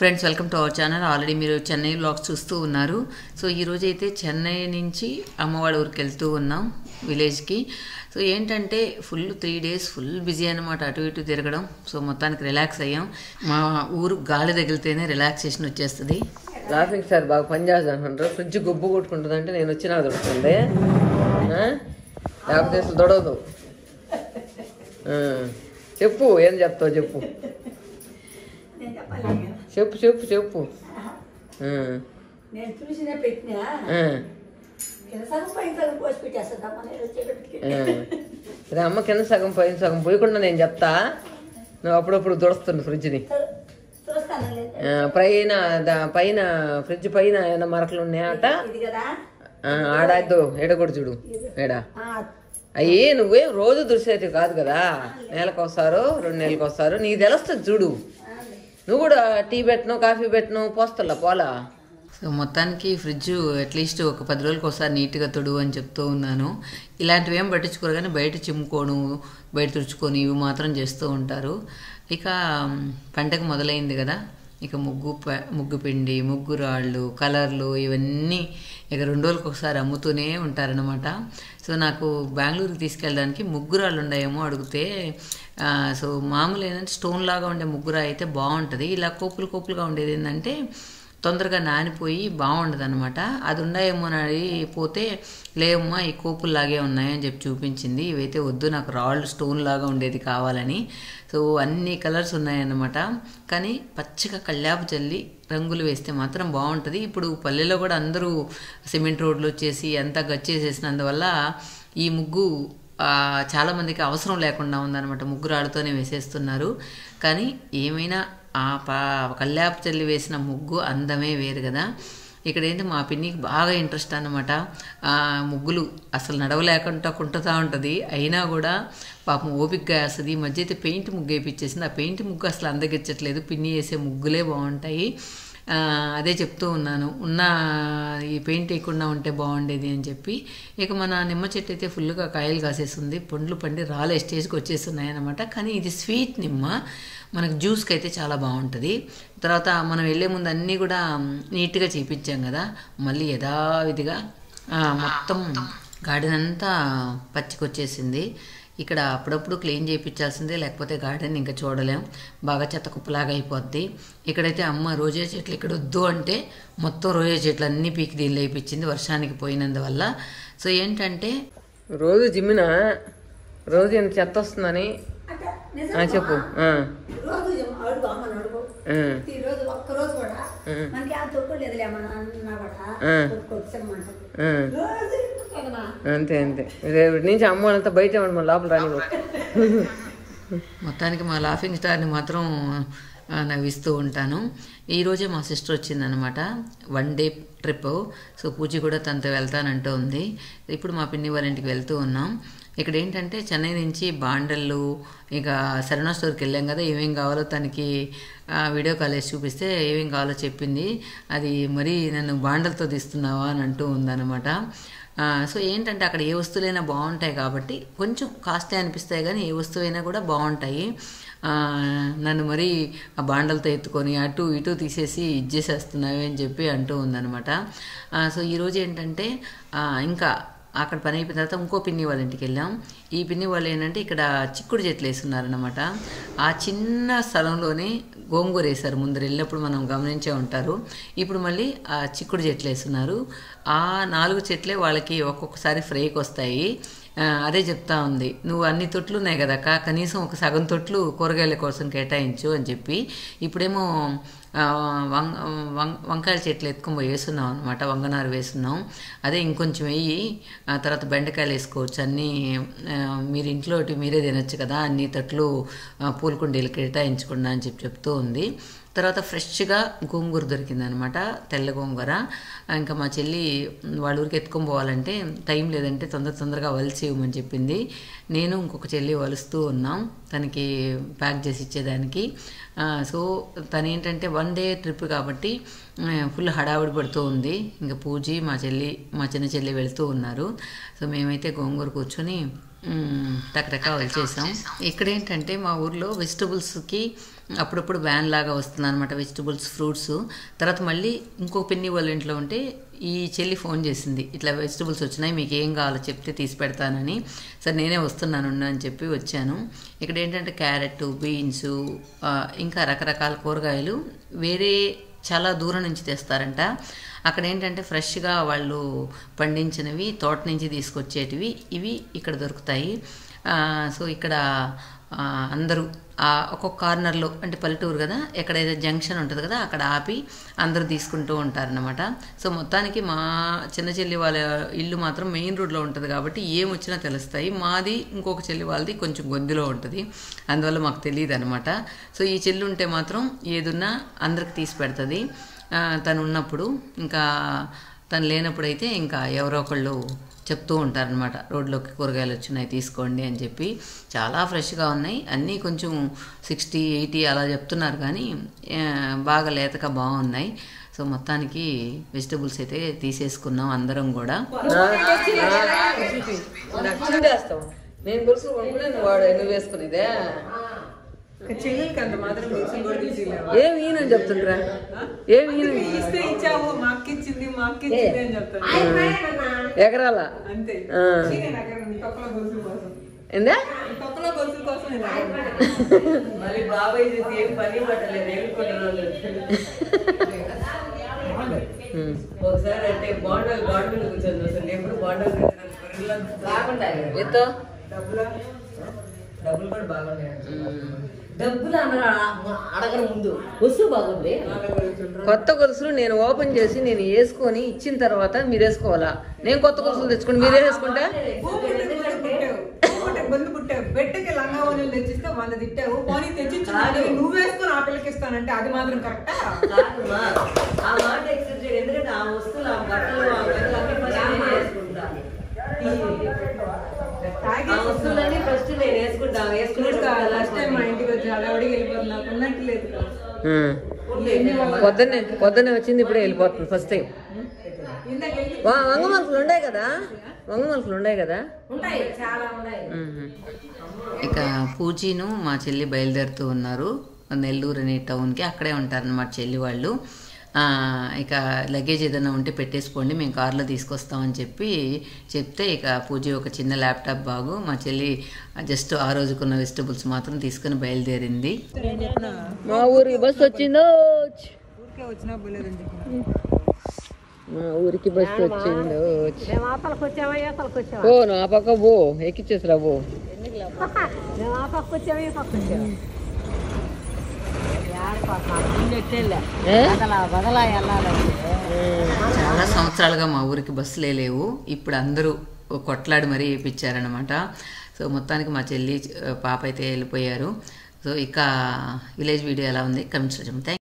Friends welcome to our channel already మీరు Chennai vlogs చూస్తూ ఉన్నారు సో ఈరోజు అయితే చెన్నై నుంచి అమ్మవాడి ఊరికి వెళ్తూ ఉన్నాం విలేజ్కి సో ఏంటంటే full three days full busy అనమాట అటు ఇటు తిరగడం సో మొత్తానికి రిలాక్స్ అయ్యాం మా ఊరు గాలి తగిలితేనే రిలాక్సేషన్ వచ్చేస్తుంది ట్రాఫిక్ సార్ బాగా పనిచేస్తుంది అంటారు ఫ్రిడ్జ్ గొబ్బు కొట్టుకుంటుంది అంటే నేను వచ్చినా దొరుకుతుంది ఆ? లేకపోతే అసలు దొడవదు ఆ. చెప్పు ఏం చెప్తావు చెప్పు నేను చెప్పాలి కదా. చెప్పు చెప్పు చెప్పు ఆ. నేను చూసినా పెట్టినా ఆ. కింద సగం పైన సగం పోసి పెట్టేస్తుందమ్మా నేను వచ్చేటప్పటికి ఆ. అదే అమ్మ కింద సగం పైన సగం పోయకుండా నేను చెప్తా నువ్వు అప్పుడప్పుడు దుడుస్తుంది ఫ్రిడ్జ్ని చూ- చూస్తాను లేదు ఆ, పైన దా- పైన ఫ్రిడ్జ్ పైన ఏమైనా మరకలు ఉన్నాయట ఇది కదా ఆ, ఆడాదో ఎడగొడు చూడు ఎడా ఆ, అయ్యి నువ్వేం రోజు దురిసేది కాదు కదా నెలకు వస్తారు రెండు నెలలకు వస్తారు నీకు తెలుస్తుంది చూడు నువ్వు కూడా టీ పెట్టను కాఫీ పెట్టను పోస్తల్లా పోలా సో మొత్తానికి ఫ్రిడ్జ్ అట్లీస్ట్ ఒక పది రోజులకు ఒకసారి నీట్గా తుడు అని చెప్తూ ఉన్నాను ఇలాంటివి ఏం పట్టించుకోరు కానీ బయట చిమ్ముకోను బయట తుడుచుకొని ఇవి మాత్రం చేస్తూ ఉంటారు ఇక మ్, పండగ మొదలైంది కదా ఇక ముగ్గు ప- ముగ్గు పిండి ముగ్గు రాళ్ళు కలర్లు ఇవన్నీ ఇక రెండు రోజులకు ఒకసారి అమ్ముతూనే ఉంటారనమాట సో నాకు బెంగళూరుకి తీసుకెళ్ళడానికి ముగ్గు రాళ్ళు ఉన్నాయేమో అడిగితే ఆ, సో మామూలు ఏంటంటే స్టోన్ లాగా ఉండే ముగ్గురా అయితే బాగుంటుంది ఇలా కోపులు కోపులుగా ఉండేది ఏంటంటే తొందరగా నానిపోయి బాగుండదు అనమాట అది ఉన్నాయేమో అని అడిగి పోతే లేవమ్మా ఈ కోపులు లాగే ఉన్నాయని చెప్పి చూపించింది ఇవైతే వద్దు నాకు రాళ్ళు స్టోన్ లాగా ఉండేది కావాలని సో అన్ని కలర్స్ ఉన్నాయన్నమాట కానీ పచ్చిగా కళ్ళాపు చల్లి రంగులు వేస్తే మాత్రం బాగుంటుంది ఇప్పుడు పల్లెలో కూడా అందరూ సిమెంట్ రోడ్లు వచ్చేసి అంతా గచ్చేసేసినందువల్ల ఈ ముగ్గు ఆ, చాలా మందికి అవసరం లేకుండా ఉందన్నమాట ముగ్గు రాళ్ళతోనే వేసేస్తున్నారు కానీ ఏమైనా ఆ పా కల్లాపు చల్లి వేసిన ముగ్గు అందమే వేరు కదా ఇక్కడ ఏంటి మా పిన్నికి బాగా ఇంట్రెస్ట్ అనమాట ముగ్గులు అసలు నడవలేకుండా కుంటుతూ ఉంటుంది అయినా కూడా పాపం ఓపికగా వేస్తుంది ఈ మధ్య అయితే పెయింట్ ముగ్గు వేయించేసింది ఆ పెయింట్ ముగ్గు అసలు అందగిచ్చట్లేదు పిన్ని వేసే ముగ్గులే బాగుంటాయి ఆ, అదే చెప్తూ ఉన్నాను ఉన్న ఈ పెయింట్ వేయకుండా ఉంటే బాగుండేది అని చెప్పి ఇక మన నిమ్మ చెట్టు అయితే ఫుల్గా కాయలు కాసేస్తుంది పండ్లు పండి రాలే స్టేజ్కి వచ్చేస్తున్నాయి అనమాట కానీ ఇది స్వీట్ నిమ్మ మనకు జ్యూస్కి అయితే చాలా బాగుంటుంది తర్వాత మనం వెళ్ళే ముందు అన్నీ కూడా నీట్గా చేయించాం కదా మళ్ళీ యథావిధిగా ఆ, మొత్తం గార్డెన్ అంతా పచ్చికొచ్చేసింది ఇక్కడ అప్పుడప్పుడు క్లీన్ చేయించాల్సిందే లేకపోతే గార్డెన్ ఇంకా చూడలేం బాగా చెత్త కుప్పలాగా అయిపోద్ది ఇక్కడైతే అమ్మ రోజా చెట్లు ఇక్కడ వద్దు అంటే మొత్తం రోజా చెట్లు అన్నీ పీకి దీనిలో వేయించింది వర్షానికి పోయినందువల్ల సో ఏంటంటే రోజు జిమ్మిన రోజు ఇంత చెత్త వస్తుందని అంటే ఆ, నిజం చెప్పు ఆ, రోజు అడుగు అమ్మని అడుగు ఆ, ఈ రోజు ఒక్క రోజు కూడా మనకి ఆ తొక్కు లేదులే మన అన్నా కూడా ఆ. వచ్చామంటది ఆ. రోజు ఇంతకేనా? అంతే అంతే రేపటి నుంచి అమ్మ వాళ్ళంతా బయట ఉండి మన లోపల రాని మొత్తానికి మా లాఫింగ్ స్టార్ని మాత్రం ఆ, నవ్విస్తూ ఉంటాను ఈరోజే మా సిస్టర్ వచ్చిందనమాట one day trip so Pooja కూడా తనతో వెళ్తానంటూ ఉంది ఇప్పుడు మా పిన్ని వాళ్ళ ఇంటికి వెళ్తూ ఉన్నాం ఇక్కడ ఏంటంటే చెన్నై నుంచి బాండళ్ళు ఇక సరవణ స్టోర్కి వెళ్ళాం కదా ఏమేం కావాలో తనకి ఆ, వీడియో కాల్ వేసి చూపిస్తే ఏమేం కావాలో చెప్పింది అది మరీ నన్ను బాండలతో తీస్తున్నావా అని అంటూ ఉందన్నమాట ఆ, సో ఏంటంటే అక్కడ ఏ వస్తువులైనా బాగుంటాయి కాబట్టి కొంచెం కాస్ట్లీ అనిపిస్తాయి కానీ ఏ వస్తువైనా కూడా బాగుంటాయి ఆ, నన్ను మరీ ఆ బాండలతో ఎత్తుకొని అటు ఇటు తీసేసి ఇచ్చేసేస్తున్నావి అని చెప్పి అంటూ ఉందనమాట ఆ, సో ఈరోజు ఏంటంటే ఆ, ఇంకా అక్కడ పని అయిపోయిన తర్వాత ఇంకో పిన్ని వాళ్ళ ఇంటికి వెళ్ళాం ఈ పిన్ని వాళ్ళు ఏంటంటే ఇక్కడ చిక్కుడు చెట్లు వేస్తున్నారనమాట ఆ చిన్న స్థలంలోనే గోంగూర వేశారు ముందర వెళ్ళినప్పుడు మనం గమనించే ఉంటారు ఇప్పుడు మళ్ళీ ఆ చిక్కుడు చెట్లు వేస్తున్నారు ఆ నాలుగు చెట్లే వాళ్ళకి ఒక్కొక్కసారి ఫ్రైకి వస్తాయి ఆ, అదే చెప్తా ఉంది నువ్వు అన్ని తొట్లు ఉన్నాయి కదా అక్క కనీసం ఒక సగం తొట్లు కూరగాయల కోసం కేటాయించు అని చెప్పి ఇప్పుడేమో ఆ, వం- వం- వంకాయల చెట్లు ఎత్తుకొని పోయి వేస్తున్నాం అనమాట వంగనారు వేస్తున్నాం అదే ఇంకొంచెం వెయ్యి ఆ తర్వాత బెండకాయలు వేసుకోవచ్చు అన్నీ ఆ, మీరు ఇంట్లో ఒకటి మీరే తినొచ్చు కదా అన్ని తట్లు ఆ, పూల కుండీలు కేటాయించకుండా అని చెప్పి చెప్తూ ఉంది తర్వాత ఫ్రెష్గా గోంగూర దొరికిందనమాట తెల్ల గోంగూర ఇంకా మా చెల్లి వాళ్ళ ఊరికి ఎత్తుకొని పోవాలంటే టైం లేదంటే తొందర తొందరగా వలిసి ఇవ్వమని చెప్పింది నేను ఇంకొక చెల్లి వలుస్తూ ఉన్నాం తనకి ప్యాక్ చేసి ఇచ్చేదానికి ఆ, సో తను ఏంటంటే వన్ డే ట్రిప్ కాబట్టి ఆ, ఫుల్ హడావుడి పడుతూ ఉంది ఇంకా పూజి మా చెల్లి మా చిన్న చెల్లి వెళ్తూ ఉన్నారు సో మేమైతే గోంగూర కూర్చొని మ్, టకటకా వచ్చేసాం ఇక్కడ ఏంటంటే మా ఊర్లో వెజిటబుల్స్కి అప్పుడప్పుడు వ్యాన్ లాగా వస్తుంది అనమాట వెజిటబుల్స్ ఫ్రూట్స్ తర్వాత మళ్ళీ ఇంకో పిన్ని వాళ్ళ ఇంట్లో ఉంటే ఈ చెల్లి ఫోన్ చేసింది ఇట్లా వెజిటబుల్స్ వచ్చినాయి మీకు ఏం కావాలో చెప్తే తీసి పెడతానని సరే నేనే వస్తున్నాను ఉండు అని చెప్పి వచ్చాను ఇక్కడ ఏంటంటే క్యారెట్ బీన్స్ ఇంకా రకరకాల కూరగాయలు వేరే చాలా దూరం నుంచి తెస్తారంట అక్కడ ఏంటంటే ఫ్రెష్గా వాళ్ళు పండించినవి తోట నుంచి తీసుకొచ్చేటివి ఇవి ఇక్కడ దొరుకుతాయి ఆ, సో ఇక్కడ ఆ, అందరూ ఆ ఒక్కొక్క కార్నర్లో అంటే పల్లెటూరు కదా ఎక్కడైతే జంక్షన్ ఉంటుంది కదా అక్కడ ఆపి అందరూ తీసుకుంటూ ఉంటారనమాట సో మొత్తానికి మా చిన్న చెల్లి వాళ్ళ ఇల్లు మాత్రం మెయిన్ రోడ్లో ఉంటుంది కాబట్టి ఏం వచ్చినా తెలుస్తాయి మాది ఇంకొక చెల్లి వాళ్ళది కొంచెం గొంతులో ఉంటుంది అందువల్ల మాకు తెలియదు అనమాట సో ఈ చెల్లి ఉంటే మాత్రం ఏదున్నా అందరికి తీసి పెడుతుంది ఆ, తను ఉన్నప్పుడు ఇంకా తను లేనప్పుడైతే ఇంకా ఎవరో ఒకళ్ళు చెప్తూ ఉంటారనమాట రోడ్లోకి కూరగాయలు వచ్చినాయి తీసుకోండి అని చెప్పి చాలా ఫ్రెష్గా ఉన్నాయి అన్నీ కొంచెం సిక్స్టీ ఎయిటీ అలా చెప్తున్నారు కానీ ఆ, బాగా లేతగా బాగున్నాయి సో మొత్తానికి వెజిటబుల్స్ అయితే తీసేసుకున్నాం అందరం కూడా నాకు చిందేస్తావు నేను గొలుసు కొనుక్కునే నువ్వు వాడు నువ్వు వేసుకునేదే చెల్లెలకి అంత మాత్రం తెలిసి కూడా తీసిలేవు ఏమి ఈయనని చెప్తుండ్రా ఏమి ఈయన ఇస్తే ఇచ్చావు మా అక్క ఇచ్చింది మా అక్క ఇచ్చింది అని చెప్తాను ఎకరాల అంతే ఆ. నేను అక్కడ నీ తొక్కలో గొలుసుల కోసం ఏందా నీ తొక్కలో గొలుసుల కోసం నేను అక్కడ మరి బాబాయ్ చేసి ఏం పని పట్టలేదు ఏమి కొన్ని రోజులు ఉమ్. ఒకసారి అంటే బాండల్ బాండల్ కూర్చొని అసలు ఎప్పుడు బాండల్ బాగుంటాయి ఎత్తో డబ్బులా డబ్బులు కూడా బాగున్నాయి డబ్బులు అన్న అడగర ముందు వస్తువు బాగుంది కొత్త గొలుసులు నేను ఓపెన్ చేసి నేను వేసుకొని ఇచ్చిన తర్వాత మీరు వేసుకోవాలా నేను కొత్త గొలుసులు తెచ్చుకుని మీరే వేసుకుంటా ఊపిరి బందు పుట్టావు ఊపిరి బందు పుట్టావు బెట్టకి లంగా ఓనీలు తెచ్చిస్తే వంద తిట్టావు పోనీ తెచ్చిచ్చిన నువ్వు వేసుకొని ఆ పిల్లకి ఇస్తానంటే అది మాత్రం కరెక్టా కాదమ్మా ఆ మాట ఎక్సెప్ట్ చేయండి ఎందుకంటే ఆ వస్తువులు ఆ బట్టలు ఆ బట్టలు అన్ని ఫస్ట్ నేను వేసుకుంటా ఆ వస్తువులన్నీ ఫస్ట్ నేను వేసుకుంటా చూస్తా లాస్ట్ వేసుకుంటా టైం మా ఇంటికి వచ్చి అడవడికి వెళ్ళిపోతుంది నాకు ఉన్నట్టు లేదు కదా. ఉమ్. పొద్దున్నే పొద్దున్నే వచ్చింది ఇప్పుడే వెళ్ళిపోతుంది ఫస్ట్ టైం ఇందాక వెళ్ళి వా వంగమలుపులు ఉన్నాయి కదా వంగమలుపులు ఉన్నాయి కదా ఉంటాయి చాలా ఉన్నాయి ఉమ్. ఇక పూజీను మా చెల్లి బయలుదేరుతూ ఉన్నారు నెల్లూరు అనే టౌన్కి అక్కడే ఉంటారన్నమాట చెల్లి వాళ్ళు ఆ, ఇక లగేజ్ ఏదైనా ఉంటే పెట్టేసుకోండి మేము కార్లో తీసుకొస్తామని చెప్పి చెప్తే ఇక పూజ ఒక చిన్న ల్యాప్టాప్ బాగు మా చెల్లి జస్ట్ ఆ రోజుకున్న వెజిటబుల్స్ మాత్రం తీసుకుని బయలుదేరింది మా ఊరికి బస్సు వచ్చిందో ఊరికే వచ్చినా పోలేదని చెప్పిన మా ఊరికి బస్సు వచ్చిందో మేము ఆపలకు వచ్చామా ఏ పక్కకు వచ్చామా ఓ నా పక్క పో ఎక్కిచ్చేసిరా పో మేము ఆ పక్క వచ్చామా ఏ పక్క వచ్చామా ఏ? బదలా బదలా వెళ్ళాలంటే చాలా సంవత్సరాలుగా మా ఊరికి బస్సులే లేవు ఇప్పుడు అందరూ కొట్లాడి మరీ వేయించారనమాట సో మొత్తానికి మా చెల్లి ఆ, పాప అయితే వెళ్ళిపోయారు సో ఇక విలేజ్ వీడియో ఎలా ఉంది కమెంట్స్ థ్యాంక్